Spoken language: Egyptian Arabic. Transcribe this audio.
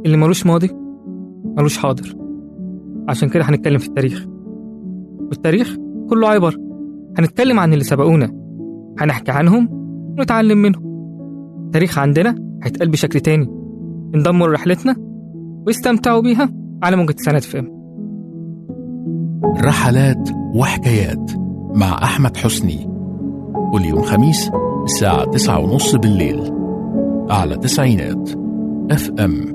اللي ملوش ماضي ملوش حاضر عشان كده هنتكلم في التاريخ والتاريخ كله عبر هنتكلم عن اللي سبقونا هنحكي عنهم ونتعلم منهم التاريخ عندنا هيتقال بشكل تاني انضموا لرحلتنا واستمتعوا بيها على موجة سنة فهم رحلات وحكايات مع أحمد حسني كل يوم خميس الساعة تسعة ونص بالليل على تسعينات اف ام